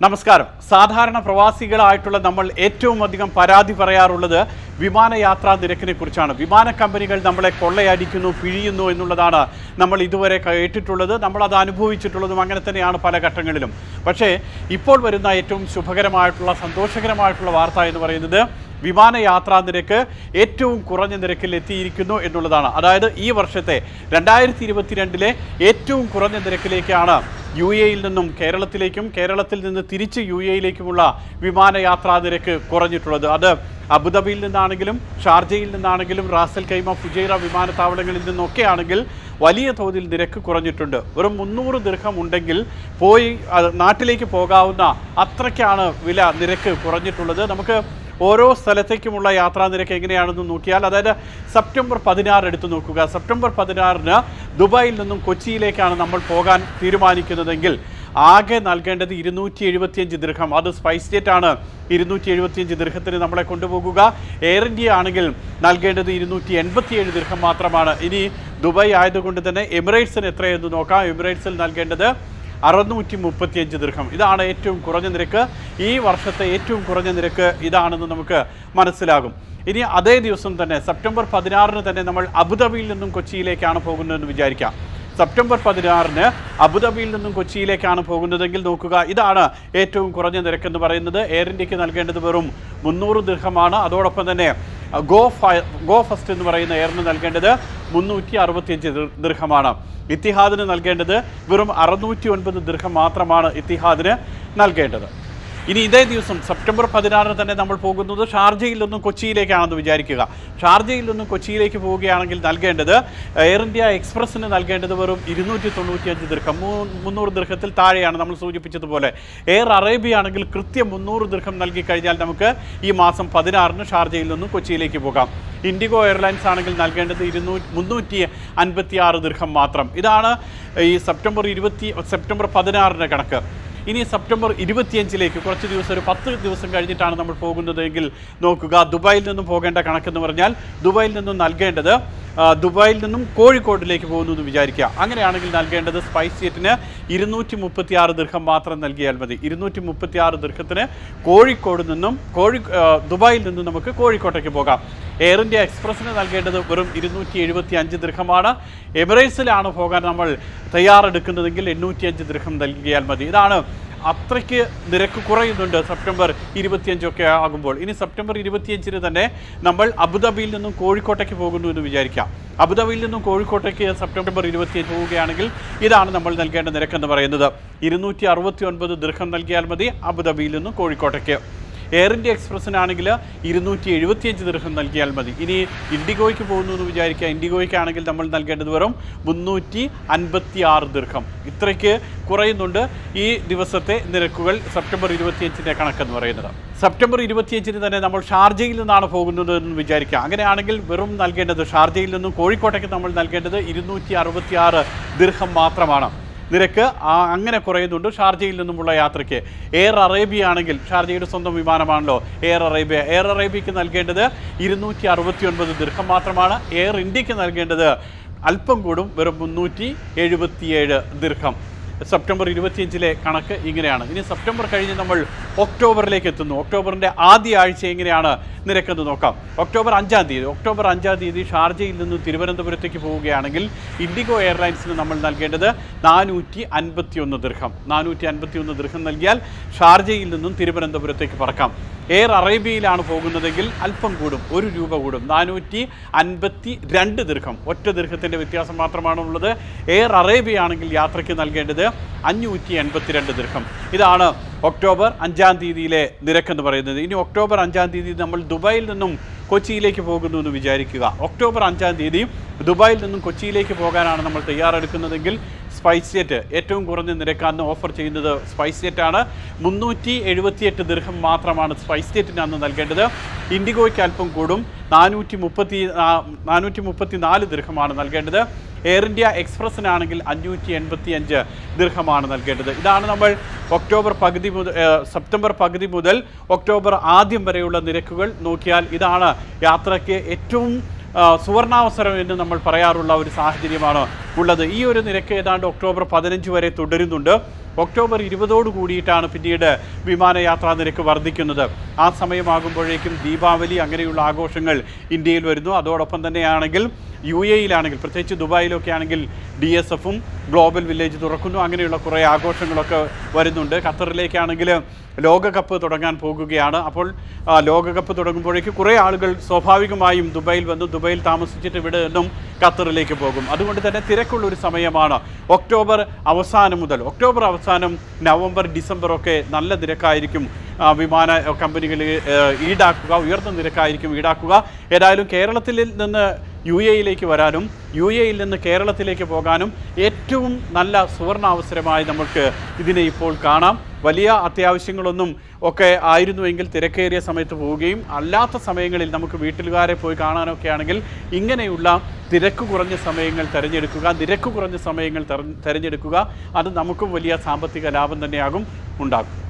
നമസ്കാരം സാധാരണ പ്രവാസികളായിട്ടുള്ള നമ്മൾ ഏറ്റവും അധികം പരാതി പറയാറുള്ളത് വിമാനയാത്രാ നിരക്കിനെ കുറിച്ചാണ് വിമാന കമ്പനികൾ നമ്മളെ കൊള്ളയടിക്കുന്നു പിഴിയുന്നു എന്നുള്ളതാണ് നമ്മൾ ഇതുവരെ കേട്ടിട്ടുള്ളത് നമ്മൾ അത് അനുഭവിച്ചിട്ടുള്ളതും അങ്ങനെ തന്നെയാണ് പല ഘട്ടങ്ങളിലും പക്ഷേ ഇപ്പോൾ വരുന്ന ഏറ്റവും ശുഭകരമായിട്ടുള്ള സന്തോഷകരമായിട്ടുള്ള വാർത്ത എന്ന് പറയുന്നത് വിമാനയാത്രാ നിരക്ക് ഏറ്റവും കുറഞ്ഞ നിരക്കിൽ എത്തിയിരിക്കുന്നു എന്നുള്ളതാണ് അതായത് ഈ വർഷത്തെ രണ്ടായിരത്തി ഇരുപത്തിരണ്ടിലെ ഏറ്റവും കുറഞ്ഞ നിരക്കിലേക്കാണ് യു എയിൽ നിന്നും കേരളത്തിലേക്കും കേരളത്തിൽ നിന്ന് തിരിച്ച് യു എയിലേക്കുമുള്ള വിമാനയാത്രാ നിരക്ക് കുറഞ്ഞിട്ടുള്ളത് അത് അബുദാബിയിൽ നിന്നാണെങ്കിലും ഷാർജയിൽ നിന്നാണെങ്കിലും റാസൽ കൈമ ഫുജൈറ വിമാനത്താവളങ്ങളിൽ നിന്നൊക്കെ ആണെങ്കിൽ വലിയ തോതിൽ നിരക്ക് കുറഞ്ഞിട്ടുണ്ട് വെറും മുന്നൂറ് ദീർഘം ഉണ്ടെങ്കിൽ പോയി അത് നാട്ടിലേക്ക് പോകാവുന്ന അത്രയ്ക്കാണ് വില നിരക്ക് കുറഞ്ഞിട്ടുള്ളത് നമുക്ക് ഓരോ സ്ഥലത്തേക്കുമുള്ള യാത്രാ നിരക്ക് എങ്ങനെയാണെന്ന് നോക്കിയാൽ അതായത് സെപ്റ്റംബർ പതിനാറ് എടുത്തു നോക്കുക സെപ്റ്റംബർ പതിനാറിന് ദുബായിൽ നിന്നും കൊച്ചിയിലേക്കാണ് നമ്മൾ പോകാൻ തീരുമാനിക്കുന്നതെങ്കിൽ ആകെ നൽകേണ്ടത് ഇരുന്നൂറ്റി എഴുപത്തിയഞ്ച് ദീർഘം അത് സ്പൈസ് ജെറ്റ് ആണ് ഇരുന്നൂറ്റി എഴുപത്തിയഞ്ച് ദീർഘത്തിന് നമ്മളെ കൊണ്ടുപോകുക എയർ ഇന്ത്യ ആണെങ്കിൽ നൽകേണ്ടത് ഇരുന്നൂറ്റി എൺപത്തിയേഴ് ദീർഘം മാത്രമാണ് ഇനി ദുബായ് ആയതുകൊണ്ട് തന്നെ എമിറേറ്റ്സിന് എത്രയെന്ന് നോക്കാം എമിറേറ്റ്സിൽ നൽകേണ്ടത് അറുന്നൂറ്റി മുപ്പത്തിയഞ്ച് ദീർഘം ഇതാണ് ഏറ്റവും കുറഞ്ഞ നിരക്ക് ഈ വർഷത്തെ ഏറ്റവും കുറഞ്ഞ നിരക്ക് ഇതാണെന്ന് നമുക്ക് മനസ്സിലാകും ഇനി അതേ ദിവസം തന്നെ സെപ്റ്റംബർ പതിനാറിന് തന്നെ നമ്മൾ അബുദാബിയിൽ നിന്നും കൊച്ചിയിലേക്കാണ് പോകുന്നതെന്ന് വിചാരിക്കാം സെപ്റ്റംബർ പതിനാറിന് അബുദാബിയിൽ നിന്നും കൊച്ചിയിലേക്കാണ് പോകുന്നതെങ്കിൽ നോക്കുക ഇതാണ് ഏറ്റവും കുറഞ്ഞ നിരക്കെന്ന് പറയുന്നത് എയർ ഇന്ത്യക്ക് നൽകേണ്ടത് വെറും മുന്നൂറ് ദീർഘമാണ് അതോടൊപ്പം തന്നെ ഗോ ഫ ഗോ ഫസ്റ്റ് എന്ന് പറയുന്ന എയറിന് നൽകേണ്ടത് മുന്നൂറ്റി അറുപത്തിയഞ്ച് ദീർഘമാണ് ഇത്തിഹാദിന് നൽകേണ്ടത് വെറും അറുന്നൂറ്റി ഒൻപത് ദീർഘം മാത്രമാണ് ഇത്തിഹാദിന് നൽകേണ്ടത് ഇനി ഇതേ ദിവസം സെപ്റ്റംബർ പതിനാറിന് തന്നെ നമ്മൾ പോകുന്നത് ഷാർജയിൽ നിന്നും കൊച്ചിയിലേക്കാണെന്ന് വിചാരിക്കുക ഷാർജയിൽ നിന്നും കൊച്ചിയിലേക്ക് പോവുകയാണെങ്കിൽ നൽകേണ്ടത് എയർ ഇന്ത്യ എക്സ്പ്രസ്സിന് നൽകേണ്ടത് വെറും ഇരുന്നൂറ്റി തൊണ്ണൂറ്റിയഞ്ച് ദീർഘം മൂ- മുന്നൂറ് ദീർഘത്തിൽ താഴെയാണ് നമ്മൾ സൂചിപ്പിച്ചതുപോലെ എയർ അറേബ്യ ആണെങ്കിൽ കൃത്യം മുന്നൂറ് ദീർഘം നൽകി കഴിഞ്ഞാൽ നമുക്ക് ഈ മാസം പതിനാറിന് ഷാർജയിൽ നിന്നും കൊച്ചിയിലേക്ക് പോകാം ഇൻഡിഗോ എയർലൈൻസ് ആണെങ്കിൽ നൽകേണ്ടത് ഇരുന്നൂ മുന്നൂറ്റി അൻപത്തി ആറ് ദീർഘം മാത്രം ഇതാണ് ഈ സെപ്റ്റംബർ ഇരുപത്തി സെപ്റ്റംബർ പതിനാറിന് കണക്ക് ഇനി സെപ്റ്റംബർ ഇരുപത്തിയഞ്ചിലേക്ക് കുറച്ച് ദിവസം ഒരു പത്ത് ദിവസം കഴിഞ്ഞിട്ടാണ് നമ്മൾ പോകുന്നതെങ്കിൽ നോക്കുക ദുബായിൽ നിന്നും പോകേണ്ട കണക്കെന്ന് പറഞ്ഞാൽ ദുബായിൽ നിന്നും നൽകേണ്ടത് ആ, ദുബായിൽ നിന്നും കോഴിക്കോടിലേക്ക് പോകുന്നു എന്ന് വിചാരിക്കുക അങ്ങനെയാണെങ്കിൽ നൽകേണ്ടത് സ്പൈസ് ജെറ്റിന് ഇരുന്നൂറ്റി മുപ്പത്തി ആറ് ദീർഘം മാത്രം നൽകിയാൽ മതി ഇരുന്നൂറ്റി മുപ്പത്തി ആറ് ദീർഘത്തിന് കോഴിക്കോട് നിന്നും കോഴി ആ, ദുബായിൽ നിന്നും നമുക്ക് കോഴിക്കോട്ടേക്ക് പോകാം എയർ ഇന്ത്യ എക്സ്പ്രസ്സിന് നൽകേണ്ടത് വെറും ഇരുന്നൂറ്റി എഴുപത്തി അഞ്ച് ദീർഘമാണ് എമിറേറ്റ്സിലാണ് പോകാൻ നമ്മൾ തയ്യാറെടുക്കുന്നതെങ്കിൽ എണ്ണൂറ്റി അഞ്ച് ദീർഘം നൽകിയാൽ മതി ഇതാണ് അത്രയ്ക്ക് നിരക്ക് കുറയുന്നുണ്ട് സെപ്റ്റംബർ ഇരുപത്തിയഞ്ചൊക്കെ ആകുമ്പോൾ ഇനി സെപ്റ്റംബർ ഇരുപത്തിയഞ്ചിന് തന്നെ നമ്മൾ അബുദാബിയിൽ നിന്നും കോഴിക്കോട്ടേക്ക് പോകുന്നു എന്ന് വിചാരിക്കാം അബുദാബിയിൽ നിന്നും കോഴിക്കോട്ടേക്ക് സെപ്റ്റംബർ ഇരുപത്തിയഞ്ച് പോവുകയാണെങ്കിൽ ഇതാണ് നമ്മൾ നൽകേണ്ട നിരക്കെന്ന് പറയുന്നത് ഇരുന്നൂറ്റി അറുപത്തി ഒൻപത് ദീർഘം നൽകിയാൽ മതി അബുദാബിയിൽ നിന്നും കോഴിക്കോട്ടേക്ക് എയർ ഇന്ത്യ എക്സ്പ്രസ്സിനാണെങ്കിൽ ഇരുന്നൂറ്റി എഴുപത്തിയഞ്ച് ദീർഘം നൽകിയാൽ മതി ഇനി ഇൻഡിഗോയ്ക്ക് പോകുന്നു എന്ന് വിചാരിക്കുക ഇൻഡിഗോയ്ക്കാണെങ്കിൽ നമ്മൾ നൽകേണ്ടത് വെറും മുന്നൂറ്റി അൻപത്തി ആറ് ദീർഘം ഇത്രയ്ക്ക് കുറയുന്നുണ്ട് ഈ ദിവസത്തെ നിരക്കുകൾ സെപ്റ്റംബർ ഇരുപത്തിയഞ്ചിൻ്റെ കണക്കെന്ന് പറയുന്നത് സെപ്റ്റംബർ ഇരുപത്തിയഞ്ചിന് തന്നെ നമ്മൾ ഷാർജയിൽ നിന്നാണ് പോകുന്നത് എന്ന് വിചാരിക്കുക അങ്ങനെയാണെങ്കിൽ വെറും നൽകേണ്ടത് ഷാർജയിൽ നിന്നും കോഴിക്കോട്ടേക്ക് നമ്മൾ നൽകേണ്ടത് ഇരുന്നൂറ്റി അറുപത്തി ആറ് ദീർഘം മാത്രമാണ് നിരക്ക് ആ അങ്ങനെ കുറയുന്നുണ്ട് ഷാർജയിൽ നിന്നുമുള്ള യാത്രയ്ക്ക് എയർ അറേബ്യ ആണെങ്കിൽ ഷാർജയുടെ സ്വന്തം വിമാനമാണല്ലോ എയർ അറേബ്യ എയർ അറേബ്യയ്ക്ക് നൽകേണ്ടത് ഇരുന്നൂറ്റി അറുപത്തി ഒൻപത് ദീർഘം മാത്രമാണ് എയർ ഇന്ത്യക്ക് നൽകേണ്ടത് അല്പം കൂടും വെറും മുന്നൂറ്റി എഴുപത്തിയേഴ് ദീർഘം സെപ്റ്റംബർ ഇരുപത്തിയഞ്ചിലെ കണക്ക് ഇങ്ങനെയാണ് ഇനി സെപ്റ്റംബർ കഴിഞ്ഞ് നമ്മൾ ഒക്ടോബറിലേക്ക് എത്തുന്നു ഒക്ടോബറിൻ്റെ ആദ്യ ആഴ്ച എങ്ങനെയാണ് നിരക്കെന്ന് നോക്കാം ഒക്ടോബർ അഞ്ചാം തീയതി ഒക്ടോബർ അഞ്ചാം തീയതി ഷാർജയിൽ നിന്ന് തിരുവനന്തപുരത്തേക്ക് പോവുകയാണെങ്കിൽ ഇൻഡിഗോ എയർലൈൻസിന് നമ്മൾ നൽകേണ്ടത് നാനൂറ്റി അൻപത്തി ഒന്ന് ദീർഘം നാനൂറ്റി അൻപത്തി ഒന്ന് ദീർഘം നൽകിയാൽ ഷാർജയിൽ നിന്നും തിരുവനന്തപുരത്തേക്ക് പറക്കാം എയർ അറേബ്യയിലാണ് പോകുന്നതെങ്കിൽ അല്പം കൂടും ഒരു രൂപ കൂടും നാനൂറ്റി അൻപത്തി രണ്ട് ദീർഘം ഒറ്റ ദീർഘത്തിൻ്റെ വ്യത്യാസം മാത്രമാണ് ഉള്ളത് എയർ അറേബ്യ ആണെങ്കിൽ യാത്രയ്ക്ക് നൽകേണ്ടത് അഞ്ഞൂറ്റി എൺപത്തിരണ്ട് ദീർഘം ഇതാണ് ഒക്ടോബർ അഞ്ചാം തീയതിയിലെ നിരക്കെന്ന് പറയുന്നത് ഇനി ഒക്ടോബർ അഞ്ചാം തീയതി നമ്മൾ ദുബായിൽ നിന്നും കൊച്ചിയിലേക്ക് പോകുന്നു എന്ന് വിചാരിക്കുക ഒക്ടോബർ അഞ്ചാം തീയതി ദുബായിൽ നിന്നും കൊച്ചിയിലേക്ക് പോകാനാണ് നമ്മൾ തയ്യാറെടുക്കുന്നതെങ്കിൽ സ്പൈസ് ജെറ്റ് ഏറ്റവും കുറഞ്ഞ നിരക്കാന്ന് ഓഫർ ചെയ്യുന്നത് സ്പൈസ് ജെറ്റാണ് മുന്നൂറ്റി എഴുപത്തിയെട്ട് ദീർഘം മാത്രമാണ് സ്പൈസ് ജെറ്റിന് അന്ന് നൽകേണ്ടത് ഇൻഡിഗോയ്ക്ക് അല്പം കൂടും നാനൂറ്റി മുപ്പത്തി നാനൂറ്റി മുപ്പത്തി നാല് ദീർഘമാണ് നൽകേണ്ടത് എയർ ഇന്ത്യ എക്സ്പ്രസ്സിനാണെങ്കിൽ അഞ്ഞൂറ്റി എൺപത്തി അഞ്ച് ദീർഘമാണ് നൽകേണ്ടത് ഇതാണ് നമ്മൾ ഒക്ടോബർ പകുതി മുതൽ ഏഹ്, സെപ്റ്റംബർ പകുതി മുതൽ ഒക്ടോബർ ആദ്യം വരെയുള്ള നിരക്കുകൾ നോക്കിയാൽ ഇതാണ് യാത്രയ്ക്ക് ഏറ്റവും ആ, സുവർണാവസരം എന്ന് നമ്മൾ പറയാറുള്ള ഒരു സാഹചര്യമാണ് ഉള്ളത് ഈ ഒരു നിരക്ക് ഏതാണ്ട് ഒക്ടോബർ പതിനഞ്ച് വരെ തുടരുന്നുണ്ട് ഒക്ടോബർ ഇരുപതോട് കൂടിയിട്ടാണ് പിന്നീട് വിമാനയാത്രാ നിരക്ക് വർദ്ധിക്കുന്നത് ആ സമയമാകുമ്പോഴേക്കും ദീപാവലി അങ്ങനെയുള്ള ആഘോഷങ്ങൾ ഇന്ത്യയിൽ വരുന്നു അതോടൊപ്പം തന്നെയാണെങ്കിൽ യു എയിലാണെങ്കിൽ പ്രത്യേകിച്ച് ദുബായിലൊക്കെ ആണെങ്കിൽ ഡി എസ് എഫും ഗ്ലോബൽ വില്ലേജ് തുറക്കുന്നു അങ്ങനെയുള്ള കുറേ ആഘോഷങ്ങളൊക്കെ വരുന്നുണ്ട് ഖത്തറിലേക്കാണെങ്കിൽ ലോകകപ്പ് തുടങ്ങാൻ പോകുകയാണ് അപ്പോൾ ആ, ലോകകപ്പ് തുടങ്ങുമ്പോഴേക്ക് കുറേ ആളുകൾ സ്വാഭാവികമായും ദുബായിൽ വന്ന് ദുബായിൽ താമസിച്ചിട്ട് ഇവിടെ നിന്നും ഖത്തറിലേക്ക് പോകും അതുകൊണ്ട് തന്നെ തിരക്കുള്ള ഒരു സമയമാണ് ഒക്ടോബർ അവസാനം മുതൽ ഒക്ടോബർ അവസാനം നവംബർ ഡിസംബർ ഒക്കെ നല്ല നിരക്കായിരിക്കും ആ, വിമാന കമ്പനികൾ ഈടാക്കുക ഉയർന്ന നിരക്കായിരിക്കും ഈടാക്കുക ഏതായാലും കേരളത്തിൽ നിന്ന് യു എയിലേക്ക് വരാനും യു എയിൽ നിന്ന് കേരളത്തിലേക്ക് പോകാനും ഏറ്റവും നല്ല സുവർണാവസരമായി നമുക്ക് ഇതിനെ ഇപ്പോൾ കാണാം വലിയ അത്യാവശ്യങ്ങളൊന്നും ഒക്കെ ആയിരുന്നുവെങ്കിൽ തിരക്കേറിയ സമയത്ത് പോവുകയും അല്ലാത്ത സമയങ്ങളിൽ നമുക്ക് വീട്ടിലുകാരെ പോയി കാണാനൊക്കെ ആണെങ്കിൽ ഇങ്ങനെയുള്ള തിരക്ക് കുറഞ്ഞ സമയങ്ങൾ തിരഞ്ഞെടുക്കുക നിരക്ക് കുറഞ്ഞ സമയങ്ങൾ തെര- തിരഞ്ഞെടുക്കുക അത് നമുക്കും വലിയ സാമ്പത്തിക ലാഭം തന്നെയാകും ഉണ്ടാകും